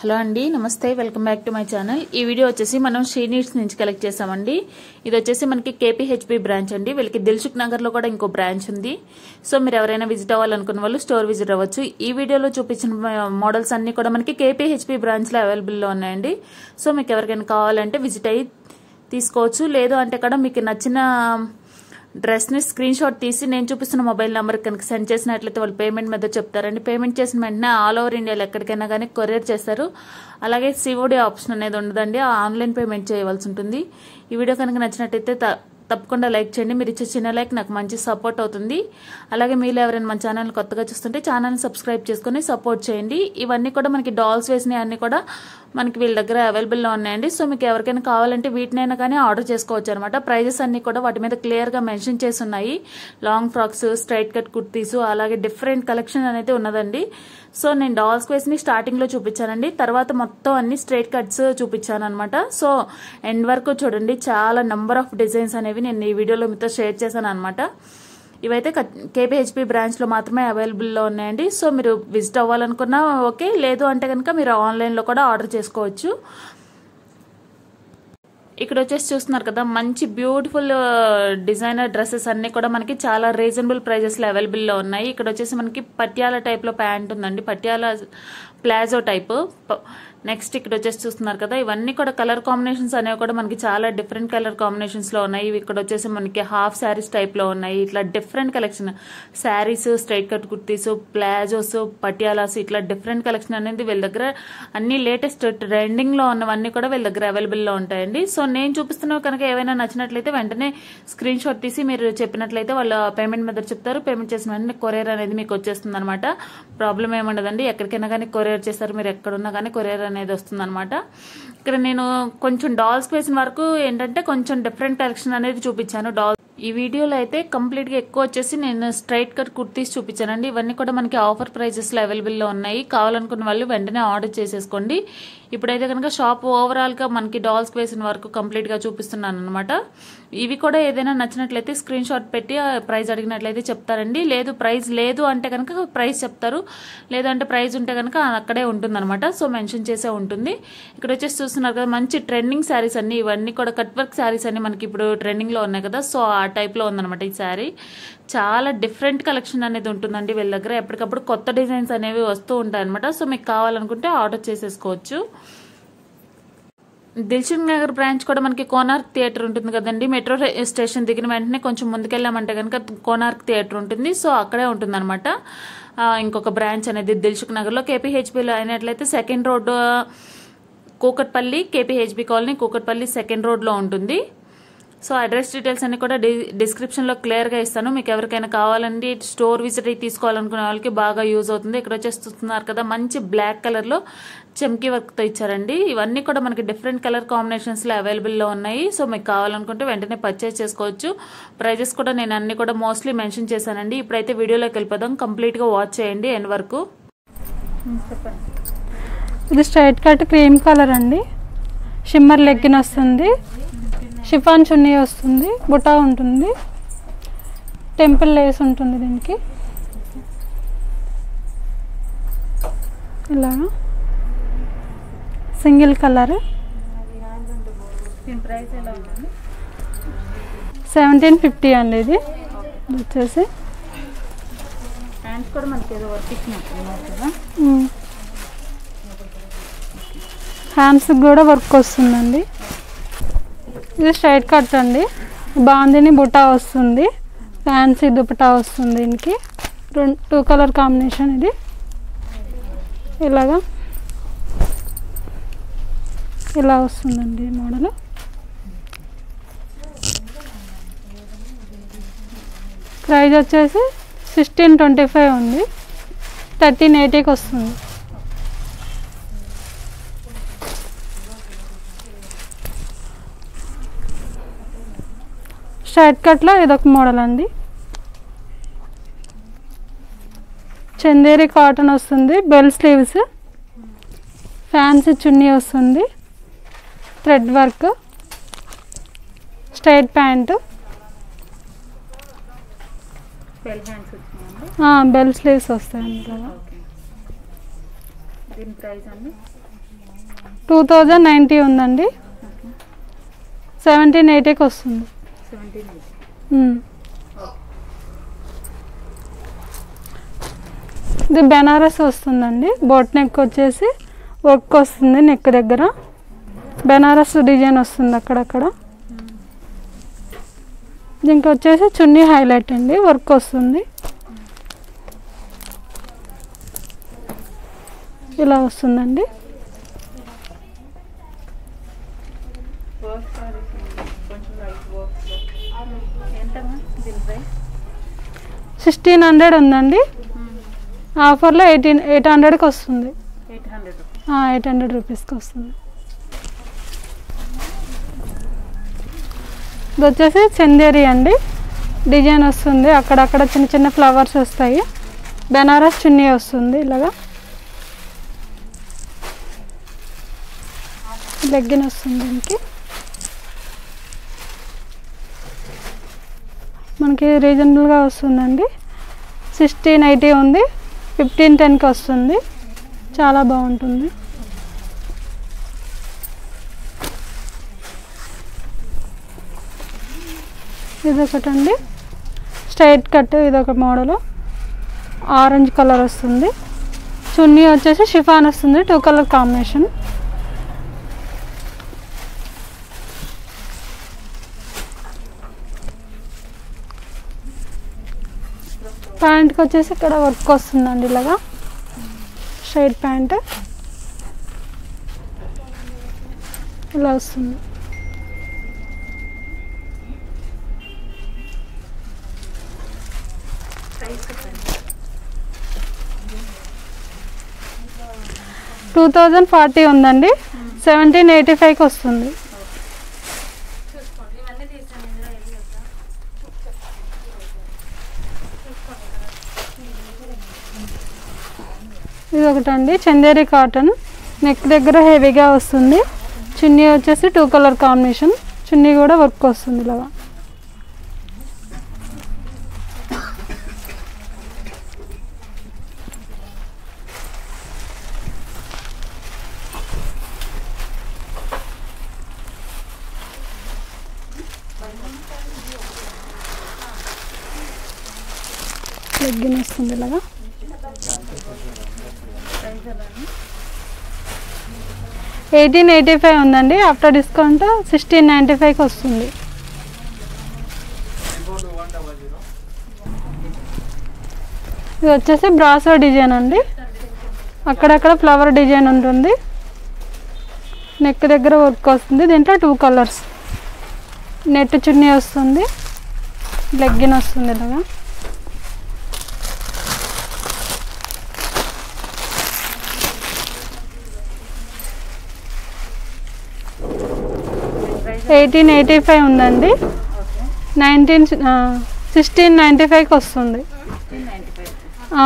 Hello అండి నమస్తే welcome back to my channel video వీడియో వచ్చేసి మనం శ్రీనీడ్స్ నుంచి కలెక్ట్ చేసామండి ఇది వచ్చేసి మనకి కేపీహెచ్పి బ్రాంచ్ అండి వీళ్ళకి దిల్సుఖ్ నగర్ లో కూడా ఇంకో బ్రాంచ్ ఉంది సో మీరు ఎవరైనా విజిట్ అవ్వాలనుకున్న వాళ్ళు స్టోర్ విజిట్ అవ్వచ్చు ఈ వీడియోలో చూపించిన మోడల్స్ అన్ని కూడా మనకి కేపీహెచ్పి బ్రాంచ్ లో అవైలబుల్ లో ఉన్నాయండి సో మీకు ఎవరికైనా కావాలంటే విజిట్ అయ్యి తీసుకోవచ్చు లేదు అంటే కూడా మీకు నచ్చిన డ్రెస్ని స్క్రీన్ షాట్ తీసి నేను చూపిస్తున్న మొబైల్ నెంబర్ కనుక సెండ్ చేసినట్లయితే వాళ్ళు పేమెంట్ మీద చెప్తారండి పేమెంట్ చేసిన వెంటనే ఆల్ ఓవర్ ఇండియాలో ఎక్కడికైనా కానీ కొరియర్ చేస్తారు అలాగే సిఓడి ఆప్షన్ అనేది ఉండదండి ఆన్లైన్ పేమెంట్ చేయవలసి ఉంటుంది ఈ వీడియో కనుక నచ్చినట్టయితే త- తప్పకుండా లైక్ చేయండి మీరు ఇచ్చే చిన్న లైక్ నాకు మంచి సపోర్ట్ అవుతుంది అలాగే మీరు ఎవరైనా మన ఛానల్ కొత్తగా చూస్తుంటే ఛానల్ సబ్స్క్రైబ్ చేసుకుని సపోర్ట్ చేయండి ఇవన్నీ కూడా మనకి డాల్స్ వేసినవి అన్ని కూడా మనకి వీళ్ళ దగ్గర అవైలబుల్లో ఉన్నాయండి సో మీకు ఎవరికైనా కావాలంటే వీటినైనా కానీ ఆర్డర్ చేసుకోవచ్చు అనమాట ప్రైజెస్ అన్ని కూడా వాటి మీద క్లియర్గా మెన్షన్ చేసి ఉన్నాయి long frocks straight cut kurtis అలాగే డిఫరెంట్ కలెక్షన్ అనేది ఉన్నదండి సో నేను డాల్స్ వేసి స్టార్టింగ్ లో చూపించానండి తర్వాత మొత్తం అన్ని స్ట్రైట్ కట్స్ చూపించాను అనమాట సో ఎండ్ వరకు చూడండి చాలా నంబర్ ఆఫ్ డిజైన్స్ అనేవి నేను ఈ వీడియోలో మీతో షేర్ చేశాను అనమాట ఇవైతే కేపీహెచ్పి బ్రాంచ్ లో మాత్రమే అవైలబుల్లో ఉన్నాయండి సో మీరు విజిట్ అవ్వాలనుకున్నా ఓకే లేదు అంటే కనుక మీరు ఆన్లైన్ లో కూడా ఆర్డర్ చేసుకోవచ్చు ఇక్కడ వచ్చేసి చూస్తున్నారు కదా మంచి బ్యూటిఫుల్ డిజైనర్ డ్రెస్సెస్ అన్ని కూడా మనకి చాలా రీజనబుల్ ప్రైజెస్ లో అవైలబుల్ లో ఉన్నాయి ఇక్కడ వచ్చేసి మనకి పట్యాల టైప్ లో ప్యాంట్ ఉందండి పట్యాల ప్లాజో టైప్ నెక్స్ట్ ఇక్కడ వచ్చేసి చూస్తున్నారు కదా ఇవన్నీ కూడా కలర్ కాంబినేషన్స్ అనేవి కూడా మనకి చాలా డిఫరెంట్ కలర్ కాంబినేషన్స్ లో ఉన్నాయి ఇవి ఇక్కడ వచ్చేసి మనకి హాఫ్ శారీస్ టైప్ లో ఉన్నాయి ఇట్లా different collection saris straight cut kurtis palazzos Patialas ఇట్లా డిఫరెంట్ కలెక్షన్ అనేది వీళ్ళ దగ్గర అన్ని లేటెస్ట్ ట్రెండింగ్ లో ఉన్నవన్నీ కూడా వీళ్ళ దగ్గర అవైలబుల్ లో ఉంటాయండి సో నేను చూపిస్తున్నవి కనుక ఏవైనా నచ్చినట్లయితే వెంటనే స్క్రీన్ షాట్ తీసి మీరు చెప్పినట్లయితే వాళ్ళ పేమెంట్ మెథడ్ చెప్తారు పేమెంట్ చేసిన వెంటనే కొరియర్ అనేది మీకు వచ్చేస్తుంది అనమాట ప్రాబ్లం ఏముండదండి ఎక్కడికైనా కానీ కొరియర్ చేస్తారు మీరు ఎక్కడున్నా కానీ కొరియర్ అనేది వస్తుంది అనమాట ఇక్కడ నేను కొంచెం డాల్స్ వేసిన వరకు ఏంటంటే కొంచెం డిఫరెంట్ కలెక్షన్ అనేది చూపించాను డాల్ ఈ వీడియోలో అయితే కంప్లీట్ గా ఎక్కువ వచ్చేసి నేను స్ట్రైట్ కట్ కుర్తీస్ చూపించానండి ఇవన్నీ కూడా మనకి ఆఫర్ ప్రైజెస్ లో అవైలబుల్ లో ఉన్నాయి కావాలనుకున్న వాళ్ళు వెంటనే ఆర్డర్ చేసేసుకోండి ఇప్పుడైతే కనుక షాప్ ఓవరాల్ గా మనకి డాల్స్ వేసిన వరకు కంప్లీట్ గా చూపిస్తున్నాను అనమాట ఇవి కూడా ఏదైనా నచ్చినట్లయితే స్క్రీన్ షాట్ పెట్టి ప్రైస్ అడిగినట్లయితే చెప్తారండి లేదు ప్రైస్ లేదు అంటే కనుక ప్రైస్ చెప్తారు లేదంటే ప్రైస్ ఉంటే కనుక అక్కడే ఉంటుంది అనమాట సో మెన్షన్ చేసే ఉంటుంది ఇక్కడ వచ్చేసి చూస్తున్నారు కదా మంచి ట్రెండింగ్ శారీస్ అన్ని ఇవన్నీ కూడా కట్ వర్క్ శారీస్ అన్ని మనకి ఇప్పుడు ట్రెండింగ్ లో ఉన్నాయి కదా సో ఆ టైప్ లో ఉందన్నమాట ఈ శారీ చాలా డిఫరెంట్ కలెక్షన్ అనేది ఉంటుందండి వీళ్ళ దగ్గర ఎప్పటికప్పుడు కొత్త డిజైన్స్ అనేవి వస్తూ ఉంటాయి అనమాట సో మీకు కావాలనుకుంటే ఆర్డర్ చేసేసుకోవచ్చు దిల్సుఖ్ నగర్ బ్రాంచ్ కూడా మనకి కోనార్క్ థియేటర్ ఉంటుంది కదండి మెట్రో స్టేషన్ దిగిన వెంటనే కొంచెం ముందుకెళ్ళామంటే కనుక కోనార్క్ థియేటర్ ఉంటుంది సో అక్కడే ఉంటుంది అనమాట ఇంకొక బ్రాంచ్ అనేది దిల్సుఖ్ నగర్లో కేపీహెచ్బిలో అయినట్లయితే second road Kukatpally KPHB colony Kukatpally second రోడ్లో ఉంటుంది సో అడ్రస్ డీటెయిల్స్ అన్ని కూడా డిస్క్రిప్షన్లో క్లియర్గా ఇస్తాను మీకు ఎవరికైనా కావాలండి స్టోర్ విజిట్ అయ్యి తీసుకోవాలనుకునే వాళ్ళకి బాగా యూజ్ అవుతుంది ఇక్కడ వచ్చేసి చూస్తున్నారు కదా మంచి బ్లాక్ కలర్లో చెమ్కీ వర్క్తో ఇచ్చారండి ఇవన్నీ కూడా మనకి డిఫరెంట్ కలర్ కాంబినేషన్స్లో అవైలబుల్లో ఉన్నాయి సో మీకు కావాలనుకుంటే వెంటనే పర్చేస్ చేసుకోవచ్చు ప్రైజెస్ కూడా నేను అన్ని కూడా మోస్ట్లీ మెన్షన్ చేశానండి ఇప్పుడైతే వీడియోలోకి వెళ్ళిపోదాం కంప్లీట్గా వాచ్ చేయండి ఎండ్ వరకు ఇది స్ట్రైట్ కట్ క్రీమ్ కలర్ అండి షిమ్మర్ లెగ్గిన్ వస్తుంది షిఫాన్ చున్నీ వస్తుంది బుటా ఉంటుంది టెంపుల్ లేస్ ఉంటుంది దీనికి ఇలా సింగిల్ కలర్ సెవెంటీన్ ఫిఫ్టీ అండి ఇది ఇది వచ్చేసి హ్యాండ్స్ కూడా మనకి ఏదో వర్క్ ఇచ్చినట్టున్నారు కదా హ్యాండ్స్కి కూడా వర్క్ వస్తుందండి ఇది స్ట్రైట్ కట్ అండి బాందిని బుటా వస్తుంది ఫ్యాన్సీ దుపటా వస్తుంది దీనికి రెండు టూ కలర్ కాంబినేషన్ ఇది ఇలాగా ఇలా వస్తుందండి మోడల్ ప్రైస్ వచ్చేసి సిక్స్టీన్ ట్వంటీ ఫైవ్ ఉంది థర్టీన్ ఎయిటీకి వస్తుంది షర్ట్ కట్లో ఇదొక మోడల్ అండి చందేరి కాటన్ వస్తుంది బెల్ స్లీవ్స్ ఫ్యాన్సీ చున్నీ వస్తుంది thread work straight pant bell hands వచ్చినాయండి బెల్ స్లీవ్స్ వస్తాయండి ఇలాగా ఓకే దీని ప్రైస్ అండి టూ థౌజండ్ నైంటీ ఉందండి సెవెంటీన్ ఎయిటీకి వస్తుంది సెవెంటీన్ మ్మ్. ఇది బెనారస్ వస్తుందండి బోట్ నెక్ వచ్చేసి వర్క్ వస్తుంది నెక్ దగ్గర బెనారస్ డిజైన్ వస్తుంది అక్కడక్కడ దీనికి వచ్చేసి చున్నీ హైలైట్ అండి వర్క్ వస్తుంది ఇలా వస్తుందండి ఎంతమ్మా దీని ప్రైస్ సిక్స్టీన్ హండ్రెడ్ ఉందండి ఆఫర్లో ఎయిటీన్ ఎయిట్ హండ్రెడ్కి వస్తుంది ఎయిట్ హండ్రెడ్ ఎయిట్ హండ్రెడ్ రూపీస్కి వస్తుంది ఇది వచ్చేసి చందేరి అండి డిజైన్ వస్తుంది అక్కడక్కడ చిన్న చిన్న ఫ్లవర్స్ వస్తాయి బెనారస్ చున్నీ వస్తుంది ఇలాగా లెగ్గిన్ వస్తుంది దీనికి మనకి రీజనబుల్గా వస్తుందండి సిక్స్టీన్ ఎయిటీ ఉంది ఫిఫ్టీన్ టెన్కి వస్తుంది చాలా బాగుంటుంది ఇదొకటండి స్ట్రైట్ కట్ ఇదొక మోడల్ ఆరెంజ్ కలర్ వస్తుంది చున్నీ వచ్చేసి షిఫాన్ వస్తుంది టూ కలర్ కాంబినేషన్ ప్యాంట్కి వచ్చేసి ఇక్కడ వర్క్ వస్తుందండి ఇలాగా స్ట్రైట్ ప్యాంట్ ఇలా వస్తుంది టూ థౌజండ్ ఫార్టీ ఉందండి సెవెంటీన్ ఎయిటీ ఫైవ్కి వస్తుంది ఇది ఒకటండి చందేరి కాటన్ నెక్ దగ్గర హెవీగా వస్తుంది చున్నీ వచ్చేసి టూ కలర్ కాంబినేషన్ చున్నీ కూడా వర్క్ వస్తుంది ఇలాగా లెగ్గిన్ వస్తుంది ఇలాగా ఎయిటీన్ ఎయిటీ ఫైవ్ ఉందండి ఆఫ్టర్ డిస్కౌంట్ సిక్స్టీన్ నైంటీ ఫైవ్కి వస్తుంది ఇది వచ్చేసి బ్రాసో డిజైన్ అండి అక్కడక్కడ ఫ్లవర్ డిజైన్ ఉంటుంది నెక్ దగ్గర వర్క్ వస్తుంది దీంట్లో టూ కలర్స్ నెట్ చున్నీ వస్తుంది లెగ్గిన్ వస్తుంది ఇలాగా ఎయిటీన్ ఎయిటీ ఫైవ్ ఉందండి నైన్టీన్ సిక్స్టీన్ నైంటీ ఫైవ్కి వస్తుంది సిక్స్టీన్ నైంటీ ఫైవ్ ఆ.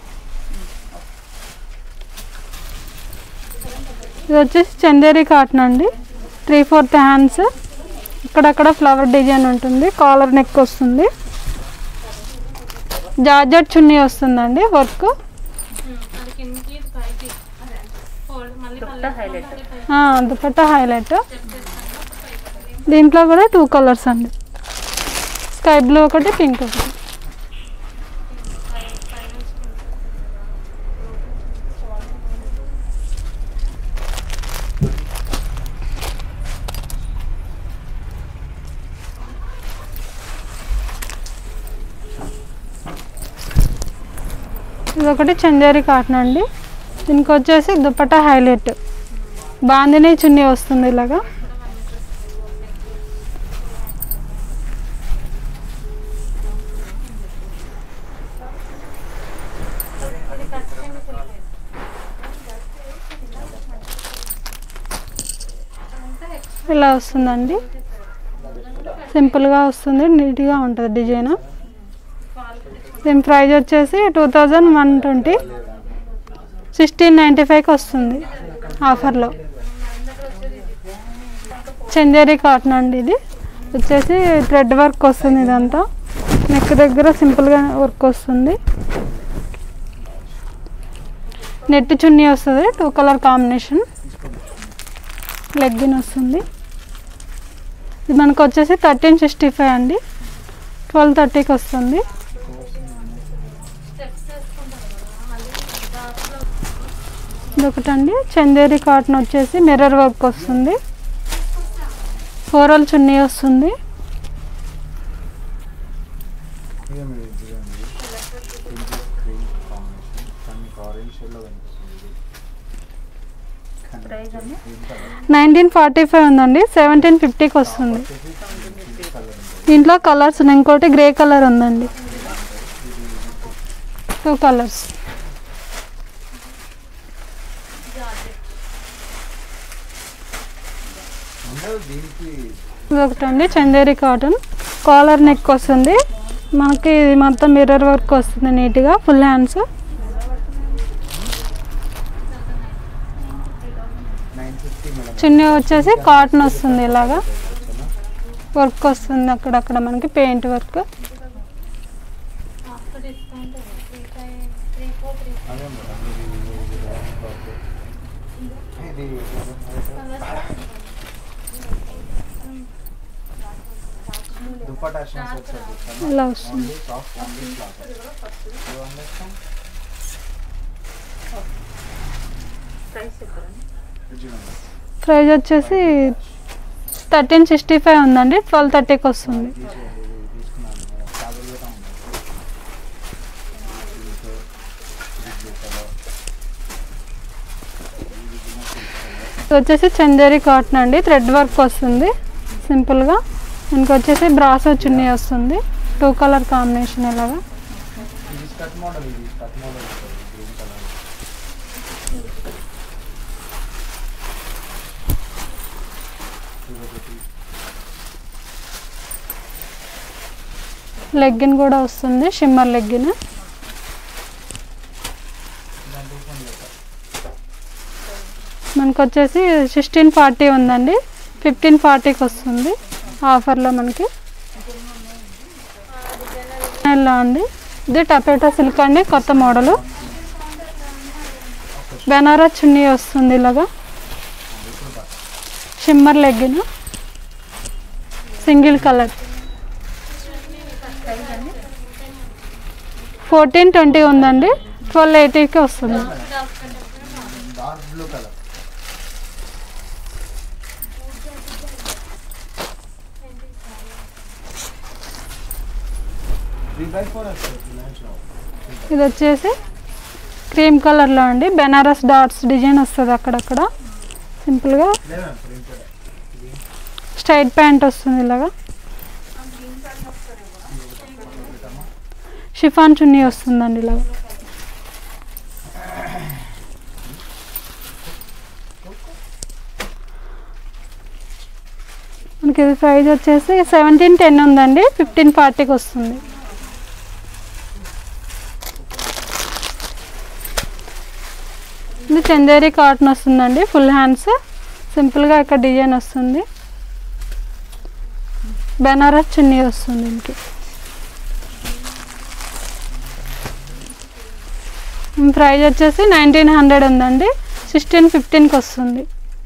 ఇది వచ్చేసి చందేరి కాటన్ అండి త్రీ ఫోర్త్ హ్యాండ్స్ ఇక్కడక్కడ ఫ్లవర్ డిజైన్ ఉంటుంది కాలర్ నెక్ వస్తుంది జార్జెట్ చున్నీ వస్తుందండి work dupatta highlight dupatta highlight దీంట్లో కూడా టూ కలర్స్ అండి స్కై బ్లూ ఒకటి పింక్ ఒకటి ఇది ఒకటి చందేరి కాటన్ అండి దీనికి వచ్చేసి దుపట్టా హైలైట్ బాందిని చున్నీ వస్తుంది ఇలాగా ఇలా వస్తుందండి సింపుల్గా వస్తుంది నీట్గా ఉంటుంది డిజైన్ దీని ప్రైస్ వచ్చేసి two thousand one twenty sixteen ninety ఫైవ్కి వస్తుంది ఆఫర్లో చందేరి కాటన్ అండి ఇది వచ్చేసి థ్రెడ్ వర్క్ వస్తుంది ఇదంతా నెక్ దగ్గర సింపుల్గా వర్క్ వస్తుంది నెట్ చున్నీ వస్తుంది టూ కలర్ కాంబినేషన్ లెగ్గిన్ వస్తుంది ఇది మనకు వచ్చేసి థర్టీన్ సిక్స్టీ ఫైవ్ అండి ట్వెల్వ్ థర్టీకి వస్తుంది ఇది ఒకటండి చందేరి కాటన్ వచ్చేసి మిర్రర్ వర్క్ వస్తుంది ఓవరాల్ చున్నీ వస్తుంది ఇక మీరు చూడండి పింక్ క్రీమ్ కాంబినేషన్ కానీ ఆరెంజ్ షేడ్లో కనిపిస్తుంది ఇది ప్రైస్ అండి green colour nineteen forty five ఉందండి సెవెంటీన్ ఫిఫ్టీకి వస్తుంది పింక్ కలర్ ఉంటుంది దీంట్లో కలర్స్ ఉన్నాయి ఇంకోటి గ్రే కలర్ ఉందండి టూ కలర్స్ అందరూ దీనికి ఇది ఒకటండి చందేరి కాటన్ కాలర్ నెక్ వస్తుంది మనకి ఇది మొత్తం మిర్రర్ వర్క్ వస్తుంది నీట్గా full hands nine fifty madam chunni వచ్చేసి కాటన్ వస్తుంది ఇలాగా వర్క్ వస్తుంది అక్కడక్కడ మనకి పెయింట్ వర్క్ అదే మేడం ఇది ఇది రాయల్ టాప్. ఇది దుపట్టా షాన్స్ వచ్చేది ఇలా వస్తుంది only soft only cloth you understand price చెప్పండి చూడండి ప్రైస్ వచ్చేసి థర్టీన్ సిక్స్టీ ఫైవ్ ఉందండి ట్వెల్వ్ థర్టీకి వస్తుంది తీసేయండి ఇది తీసుకున్నాను మేడం చాలు కూడా ఉంది పింక్ ఇది బ్లూ కలర్ ఇది వచ్చేసి చందేరి కాటన్ అండి థ్రెడ్ వర్క్ వస్తుంది సింపుల్గా ఇంక వచ్చేసి బ్రాసో చున్నీ వస్తుంది టూ కలర్ కాంబినేషన్ ఇలాగా ఇది స్కర్ట్ మోడల్ ఇది స్కర్ట్ మోడల్ ఉంటుంది గ్రీన్ కలర్ ఇదొకటి లెగ్గిన్ కూడా వస్తుంది షిమ్మర్ లెగ్గిన్ దాని రూపం లేక మనకు వచ్చేసి సిక్స్టీన్ ఫార్టీ ఉందండి ఫిఫ్టీన్ ఫార్టీకి వస్తుంది ఆఫర్లో మనకి ఇలా ఉంది ఇది టపేటా సిల్క్ అండి కొత్త మోడలు బెనారస్ చున్నీ వస్తుంది ఇలాగా shimmer legging single colour fourteen twenty ఉందండి ట్వెల్వ్ ఎయిటీకి వస్తుంది dark blue colour three by four వస్తుంది రిలయన్స్లో ఇది వచ్చేసి క్రీమ్ కలర్లో అండి బెనారస్ డాట్స్ డిజైన్ వస్తుంది అక్కడక్కడ సింపుల్గా లేదా ప్రింటెడ్ స్ట్రైట్ ప్యాంట్ వస్తుంది ఇలాగా షిఫాన్ చున్నీ వస్తుందండి ఇలాగా మనకి ఇది ప్రైస్ వచ్చేసి సెవెంటీన్ టెన్ ఉందండి ఫిఫ్టీన్ ఫార్టీకి వస్తుంది ఇది చందేరి కాటన్ వస్తుందండి ఫుల్ హ్యాండ్స్ సింపుల్గా ఇక్కడ డిజైన్ వస్తుంది బెనారస్ చున్నీ వస్తుంది దీనికి ప్రైస్ వచ్చేసి నైన్టీన్ హండ్రెడ్ ఉందండి సిక్స్టీన్ ఫిఫ్టీన్కి వస్తుంది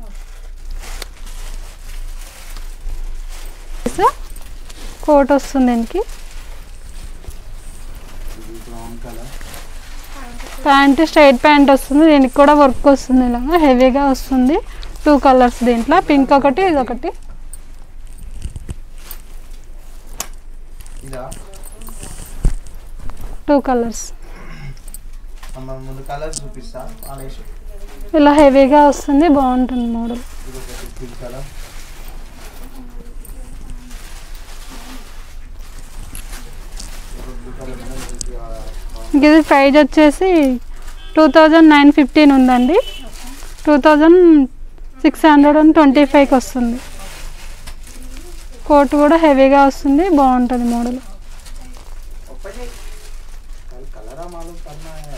కోట్ వస్తుంది దీనికి ఇది brown colour pant straight pant వస్తుంది దీనికి కూడా వర్క్ వస్తుంది ఇలాగా హెవీగా వస్తుంది టూ కలర్స్ దీంట్లో పింక్ ఒకటి ఇది ఒకటి ఇదా టూ కలర్స్ మనం ముందు కలర్ చూపిస్తా అనేసి ఇలా హెవీగా వస్తుంది బాగుంటుంది మోడల్ ఇది ఒకటి pink colour blue colour madam ఇది, ఆ, ఆ, ఇది ప్రైజ్ వచ్చేసి టూ థౌజండ్ నైన్ ఫిఫ్టీన్ ఉందండి two thousand six hundred and twenty ఫైవ్కి వస్తుంది కోట్ కూడా హెవీగా వస్తుంది బాగుంటుంది మోడల్ कल कलर मालूम करना है